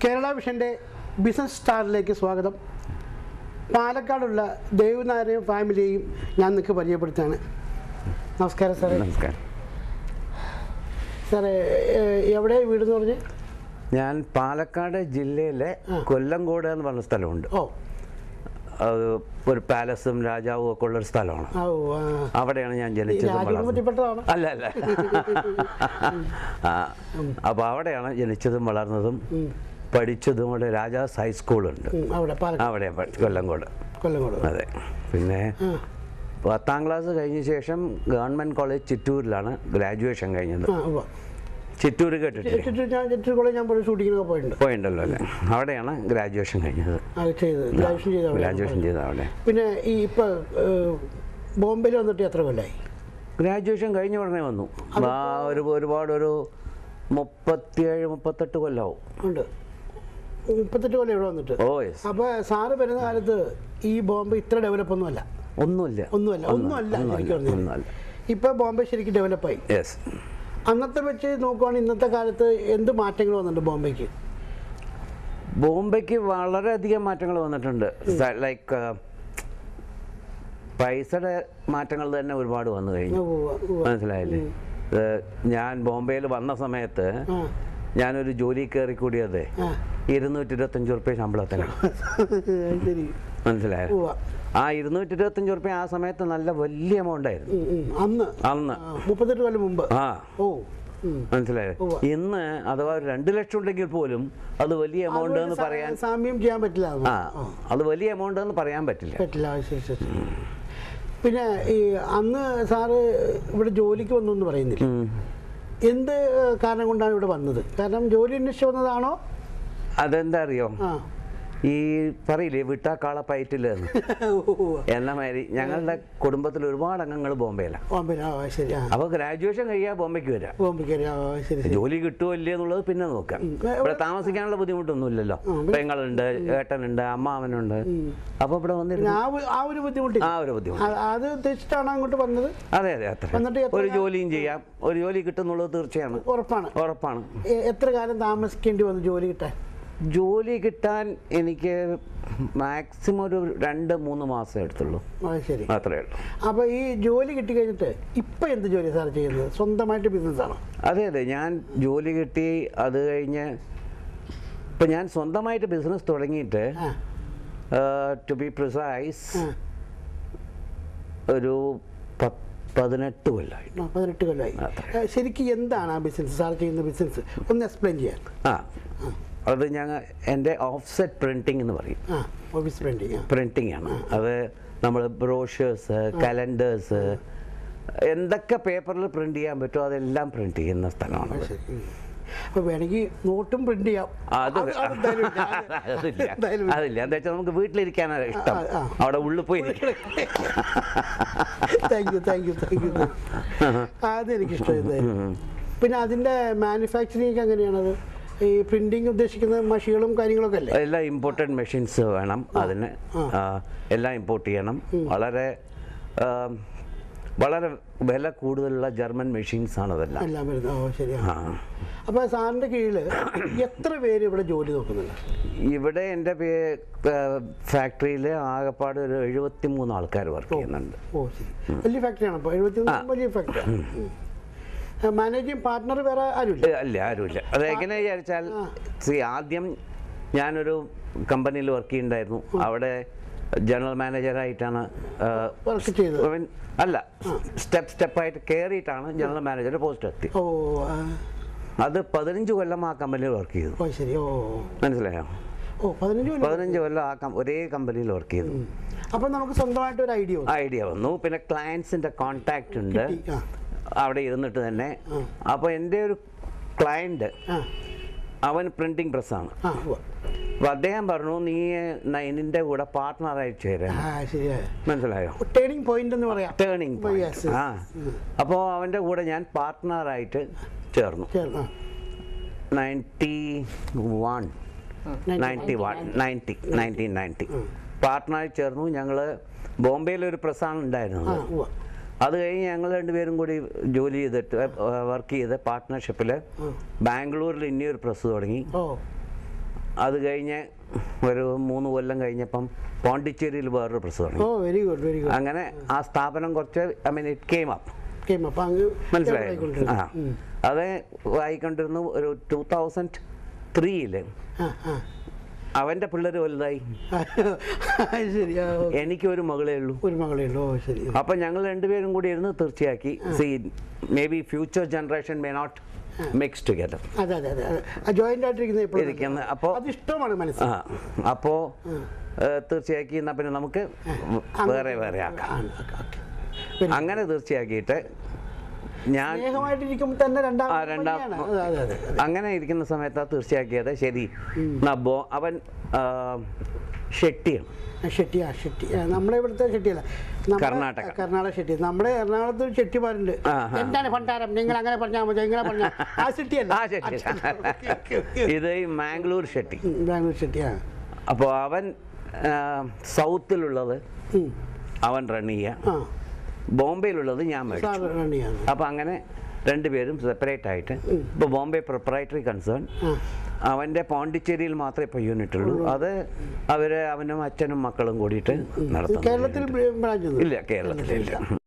Kerala വിഷൻ്റെ business സ്റ്റാറിലേക്ക് സ്വാഗതം പാലക്കാടുള്ള ദേവനാരെയും ഫാമിലിയെയും ഞാൻ നിങ്ങൾക്ക് പരിചയപ്പെടുത്താണ് നമസ്കാരം സാറേ നമസ്കാരം സാറേ എവിടെ വീട് എന്ന് പറഞ്ഞ് ഞാൻ പാലക്കാട് ജില്ലയിലെ കൊല്ലങ്കോട് എന്ന് പറഞ്ഞ സ്ഥലമുണ്ട് ഓ അത് ഒരു പാലസും രാജാവും ഒക്കെ ഉള്ള ഒരു സ്ഥലമാണ് ആ, ഓ ആ. അവിടെയാണ് ഞാൻ ഈ ജനിച്ചത് വളർന്നത് രാജകുടുംബത്തിൽപ്പെട്ടതാണ് അല്ല അല്ല ആ, അപ്പോൾ അവിടെയാണ് ജനിച്ചതും വളർന്നതും പഠിച്ചതും അവിടെ രാജാസ് ഹൈസ്കൂളുണ്ട് ഉം, അവിടെ പാലക്കാട് അവിടെ കൊല്ലങ്കോട് കൊല്ലങ്കോട് അതെ പിന്നെ ആ പത്താം ക്ലാസ് കഴിഞ്ഞ ശേഷം ഗവൺമെൻറ് കോളേജ് ചിറ്റൂരിലാണ് ഗ്രാജുവേഷൻ കഴിഞ്ഞത് ആ ഉവ്വ. ചിറ്റൂർ കേട്ടിട്ടില്ലേ ചുറ്റും ഞാൻ ചുറ്റൂർ കോളേജ് ഞാൻ പോയി ഷൂട്ടിങ്ങിനൊക്കെ പോയിട്ടുണ്ട് പോയിണ്ടല്ലോ അല്ലേ അവിടെയാണ് ഗ്രാജുവേഷൻ കഴിഞ്ഞത് അത് ചെയ്ത് ഗ്രാജുവേഷൻ ചെയ്ത് അവിടെ ഗ്രാജുവേഷൻ ചെയ്തത് അവിടെ പിന്നെ ഈ ഇപ്പോൾ ബോംബെയിൽ വന്നിട്ട് എത്ര കൊല്ലമായി ഗ്രാജുവേഷൻ കഴിഞ്ഞ ഉടനെ വന്നു ആ ഒരു ഒരുപാട് ഒരു മുപ്പത്തിയേഴ് മുപ്പത്തെട്ട് കൊല്ലമാവും ഉണ്ട് മുപ്പത്തെട്ട് കൊല്ലം ഇവിടെ വന്നിട്ട് ഓ യെസ് അപ്പോൾ സാറ് വരുന്ന കാലത്ത് ഈ ബോംബെ ഇത്ര ഡെവലപ്പ് ഒന്നുമല്ല ഒന്നുമില്ല ഒന്നുമല്ല ഒന്നുമല്ല ശരിക്കും പറഞ്ഞാൽ ഒന്നുമല്ല ഇപ്പോൾ ബോംബെ ശരിക്കും ഡെവലപ്പായി യെസ് അന്നത്തെ വെച്ച് നോക്കുവാണെങ്കിൽ ഇന്നത്തെ കാലത്ത് എന്ത് മാറ്റങ്ങൾ വന്നിട്ടുണ്ട് ബോംബെക്ക് ബോംബെക്ക് വളരെയധികം മാറ്റങ്ങൾ വന്നിട്ടുണ്ട് ലൈക്ക് പൈസയുടെ മാറ്റങ്ങൾ തന്നെ ഒരുപാട് വന്നു കഴിഞ്ഞു ഉവ്വ് ഉവ്വ്. മനസ്സിലായില്ലേ ഇത് ഞാൻ ബോംബെയിൽ വന്ന സമയത്ത് ആ ഞാനൊരു ജോലി കയറി കൂടിയത് ആ ഇരുന്നൂറ്റി ഇരുപത്തഞ്ച് റുപ്യ ശമ്പളത്തിനാണ് ശരി മനസ്സിലായോ ഉവ്വ. ആ ഇരുന്നൂറ്റി ഇരുപത്തഞ്ച് റുപ്യ ആ സമയത്ത് നല്ല വലിയ എമൗണ്ട് ആയിരുന്നു ഉം, ഉം. അന്ന് അന്ന് ആ, മുപ്പത്തെട്ട് കൊല്ലം മുമ്പ് ആ ഓ ഉം. മനസ്സിലായോ ഉവ്വ. ഇന്ന് അഥവാ ഒരു രണ്ട് ലക്ഷം ഉണ്ടെങ്കിൽ പോലും അത് വലിയ എമൗണ്ട് എന്ന് അതുകൊണ്ട് പറയാൻ സാ- സാമ്യം ചെയ്യാൻ പറ്റില്ല അത്. ആ അത് വലിയ എമൗണ്ട് എന്ന് പറയാൻ പറ്റില്ല പറ്റില്ല ആ, ശരി ശരി ശരി. പിന്നെ ഈ അന്ന് സാറ് ഇവിടെ ജോലിക്ക് വന്നു എന്ന് പറയുന്നില്ല ഉം. എന്ത് ഏഹ്, കാരണം കൊണ്ടാണ് ഇവിടെ വന്നത് കാരണം ജോലി അന്വേഷിച്ച് വന്നതാണോ അതെന്താ അറിയോ ആ ഈ പറയില്ലേ വിട്ടാ കാള പയറ്റില്ലെന്ന് ഉവ്വ്. എന്ന മാതിരി ഞങ്ങളുടെ കുടുംബത്തിൽ ഒരുപാട് അംഗങ്ങൾ ബോംബെയിലാണ് ബോംബെ ആ ശരി ആ അപ്പോൾ ഗ്രാജുവേഷൻ കഴിയാൻ ബോംബെക്ക് വരാം ബോംബെക്ക് ആ ശരി ശരി ജോലി കിട്ടുമോ ഇല്ലേ എന്നുള്ളത് പിന്നെ നോക്കാം ഉം. ഇവിടെ താമസിക്കാനുള്ള ബുദ്ധിമുട്ടൊന്നും ഇല്ലല്ലോ ഉം. പെങ്ങളുണ്ട് ഏട്ടനുണ്ട് അമ്മാവനുണ്ട് അപ്പോൾ ഇവിടെ പിന്നെ വന്നിരുന്നു ആ ഒരു- ആ ഒരു ബുദ്ധിമുട്ടില്ല ആ ഒരു ബുദ്ധിമുട്ട് ആ- അത് ഉദ്ദേശിച്ചിട്ടാണ് അങ്ങോട്ട് വന്നത് അതെ അതെ അത്ര വന്നിട്ട് എത്ര ഒരു കാലം- ജോലിയും ചെയ്യാം ഒരു ജോലി കിട്ടുന്നുള്ളത് തീർച്ചയാണ് ഉറപ്പാണ് ഉറപ്പാണ് എ- എത്ര കാലം താമസിക്കേണ്ടി വന്നു ജോലി കിട്ടാൻ ജോലി കിട്ടാൻ എനിക്ക് മാക്സിമം ഒരു രണ്ട് മൂന്ന് മാസം എടുത്തുള്ളൂ ആ ശരി അത്രേ ഉള്ളൂ അപ്പോൾ ഈ ജോലി കിട്ടി കഴിഞ്ഞിട്ട് ഇപ്പം എന്ത് ജോലി സാർ ചെയ്യുന്നത് സ്വന്തമായിട്ട് ബിസിനസ്സാണോ അതെ അതെ ഞാൻ ജോലി കിട്ടി അത് കഴിഞ്ഞ് ഇപ്പം ഞാൻ സ്വന്തമായിട്ട് ബിസിനസ് തുടങ്ങിയിട്ട് ആ ടു ബി പ്രിസൈസ് ആ ഒരു പത്ത് പതിനെട്ട് കൊല്ലമായി ആ, പതിനെട്ട് കൊല്ലമായി അതെ. ആ, ശരിക്കും എന്താണ് ആ ബിസിനസ് സാർ ചെയ്യുന്ന ബിസിനസ് ഒന്ന് എക്സ്പ്ലെയിൻ ചെയ്യാൻ ആ അത് ഞങ്ങൾ എൻ്റെ ഓഫ്സെറ്റ് പ്രിൻറ്റിംഗ് എന്ന് പറയും ആ ഓഫീസ് പ്രിൻറ്റിങ് ആ പ്രിൻറ്റിംഗ് ആണ് അത് നമ്മൾ ബ്രോഷേഴ്സ് കലണ്ടേഴ്സ് എന്തൊക്കെ പേപ്പറിൽ പ്രിന്റ് ചെയ്യാൻ പറ്റുമോ അതെല്ലാം പ്രിന്റ് ചെയ്യുന്ന സ്ഥലമാണ് ആ, ശരി ഉം. അപ്പോൾ വേണമെങ്കിൽ നോട്ടും പ്രിന്റ് ചെയ്യാം അത് അത് അത് എന്തായാലും ഇല്ല. അത് അതില്ല എന്തായാലും ഇല്ല. അതില്ല എന്താ വെച്ചാൽ നമുക്ക് വീട്ടിലിരിക്കാനാണ് ഇഷ്ടം ആ, ആ. അവിടെ ഉള്ളിൽ പോയി ഇരിക്കാൻ. Thank you thank you thank you അതെനിക്ക് ഇഷ്ടമായിരുന്നു പിന്നെ അതിൻ്റെ മാനുഫാക്ചറിങ് ഒക്കെ എങ്ങനെയാണത് ഈ പ്രിന്റിങ് ഉദ്ദേശിക്കുന്ന മഷികളും കാര്യങ്ങളൊക്കെ അല്ലേ എല്ലാം ഇമ്പോർട്ടഡ് മെഷീൻസ് വേണം അതിന് ആ, എല്ലാം ഇമ്പോർട്ട് ചെയ്യണം വളരെ ആ, വളരെ വില കൂടുതലുള്ള ജർമ്മൻ മെഷീൻസ് ആണ് അതെല്ലാം എല്ലാം വരുന്നത് ഓ ശരിയാണ് ആ അപ്പോൾ സാറിൻ്റെ കീഴിൽ എത്ര പേര് ഇവിടെ ജോലി നോക്കുന്നുണ്ട് ഇവിടെ എൻ്റെ ഫാക്ടറിയിൽ ആകെപ്പാട് ഒരു എഴുപത്തി മൂന്ന് ആൾക്കാർ വർക്ക് ചെയ്യുന്നുണ്ട് ഓ ശരി വലിയ ഫാക്ടറിയാണ് അപ്പോൾ എഴുപത്തി വലിയ ഫാക്ടറിയാണ് മാനേജിങ് പാർട്ട്ണർ വേറെ ആരുമില്ല ഏ, അല്ല ആരുമില്ല അത് എങ്ങനെ വിചാരിച്ചാൽ സി ആദ്യം ഞാനൊരു കമ്പനിയിൽ വർക്ക് ചെയ്യുന്നുണ്ടായിരുന്നു അവിടെ ജനറൽ മാനേജറായിട്ടാണ് വർക്ക് ചെയ്തത് അല്ല സ്റ്റെപ്പ് സ്റ്റെപ്പായിട്ട് കയറിയിട്ടാണ് ജനറൽ മാനേജർ പോസ്റ്റ് എത്തി ഓ ആ, അത് പതിനഞ്ച് കൊല്ലം ആ കമ്പനിയിൽ വർക്ക് ചെയ്തു ഓ ശരി ഓ മനസ്സിലായോ ഓ പതിനഞ്ച് കൊല്ലം പതിനഞ്ച് കൊല്ലം ആ കം- ഒരേ കമ്പനിയിൽ വർക്ക് ചെയ്തു അപ്പം നമുക്ക് സ്വന്തമായിട്ട് ഒരു ഐഡിയ വന്നു ഐഡിയ വന്നു പിന്നെ ക്ലയൻസിൻ്റെ കോണ്ടാക്റ്റ് ഉണ്ട് കിട്ടി. ആ അവിടെ ഇരുന്നിട്ട് തന്നെ അപ്പോൾ എൻ്റെ ഒരു ക്ലയൻറ്റ് ആ അവൻ പ്രിൻറ്റിംഗ് പ്രസ്സാണ് ആ ഉവ്വ. അപ്പോൾ അദ്ദേഹം പറഞ്ഞു നീ ന- നിന്റെ കൂടെ പാർട്ട്ണറായി ചേരാൻ ആ ശരിയാ മനസ്സിലായോ ടേണിംഗ് പോയിന്റ് എന്ന് പറയാം ടേണിംഗ് Oh, yes, yes. ആ അപ്പോൾ അവൻ്റെ കൂടെ ഞാൻ പാർട്ട്ണറായിട്ട് ചേർന്നു ചേർന്ന്, ആ. Ninety one ninety one ninety nineteen ninety പാർട്ട്ണറായി ചേർന്നു ഞങ്ങൾ ബോംബെയിൽ ഒരു പ്രസ്സാണ് ആ ഉണ്ടായിരുന്നത് ഉവ്വ. അത് കഴിഞ്ഞ് ഞങ്ങൾ രണ്ടുപേരും കൂടി ജോലി ചെയ്തിട്ട് വർക്ക് ചെയ്ത് പാർട്ട്ണർഷിപ്പിൽ ബാംഗ്ലൂരിൽ ഇനിയൊരു പ്രസ് തുടങ്ങി ഓ അത് കഴിഞ്ഞ് ഒരു മൂന്ന് കൊല്ലം കഴിഞ്ഞപ്പം പോണ്ടിച്ചേരിയിൽ വേറൊരു പ്രസ് ഓ തുടങ്ങി വെരി ഗുഡ് വെരി ഗുഡ് അങ്ങനെ ആ സ്ഥാപനം കുറച്ച് I mean it came up came അപ്പം അങ്ങ് മനസ്സിലായോ ആയിക്കൊണ്ടിരുന്നു. ആ അത് ആയിക്കൊണ്ടിരുന്നു ഒരു ടൂ തൗസൻഡ് ത്രീയില് ആ ആ അവൻ്റെ പിള്ളേർ വലുതായി അത് ശരി ആ, ഓ. എനിക്ക് ഒരു മകളേ ഉള്ളൂ ഒരു മകളേ ഉള്ളൂ ഓ ശരി അപ്പം ഞങ്ങൾ രണ്ടുപേരും കൂടി ഇരുന്ന് തീർച്ചയാക്കി see maybe future generation may not mix together അതെ അതെ അതെ അതെ ആ ജോയിന്റ് ആയിട്ടിരിക്കുന്നത് എപ്പോഴും ഇരിക്കുന്ന അപ്പോൾ അത് ഇഷ്ടമാണ് മനസ്സിൽ ആ അപ്പോൾ തീർച്ചയാക്കി എന്നാൽ പിന്നെ നമുക്ക് വേറെ വേറെ ആക്കാം ആണ്, ഓക്കെ, ഓക്കെ. Very അങ്ങനെ തീർച്ചയാക്കിയിട്ട് ഞാൻ സ്നേഹമായിട്ടിരിക്കുമ്പോൾ തന്നെ രണ്ടാം ആ, രണ്ടാം- പണിയാണ്. അതെ അതെ അതെ അതെ. അങ്ങനെ ഇരിക്കുന്ന സമയത്ത് തീർച്ചയാക്കിയത് ശരി എന്നാ ബോ അവൻ ആ, ഷെട്ടിയാണ് ആ, ഷെട്ടി ആ ഷെട്ടി ആ, നമ്മുടെ ഇവിടുത്തെ ഷെട്ടിയല്ല നമ്മുടെ- കർണാടക. കർണാടക ഷെട്ടി നമ്മുടെ എറണാകുളത്ത് ഒരു ഷെട്ടിമാരുണ്ട് ആ, ആ. എന്താണ് ഭണ്ഡാരം നിങ്ങൾ അങ്ങനെ പറഞ്ഞാൽ മതി ഇങ്ങനെ പറഞ്ഞാൽ ആ ഷെട്ടിയല്ല ആ ഷെട്ടി ഓക്കെ, ഓക്കെ, ഓക്കെ. ഇത് ഈ മാംഗ്ലൂർ ഷെട്ടി ഉം, ബാംഗ്ലൂർ ഷെട്ടിയാണ് അപ്പോൾ അവൻ ആ, സൗത്തിലുള്ളത് അവൻ റൺ ചെയ്യുക ആ ബോംബെയിലുള്ളത് ഞാൻ മേടിച്ചു സാർ റണ്ണിയാണ് അപ്പോൾ അങ്ങനെ രണ്ടുപേരും സെപ്പറേറ്റ് ആയിട്ട് ഇപ്പോൾ ബോംബെ പ്രൊപ്പറേറ്ററി കൺസേൺ ആ അവൻ്റെ പോണ്ടിച്ചേരിയിൽ മാത്രമേ ഇപ്പോൾ യൂണിറ്റ് ഉള്ളൂ അത് അവർ അവനും അച്ഛനും മക്കളും കൂടിയിട്ട് നടത്തുന്നു കേരളത്തിൽ ബ്രാഞ്ച് ഇല്ല കേരളത്തിലില്ല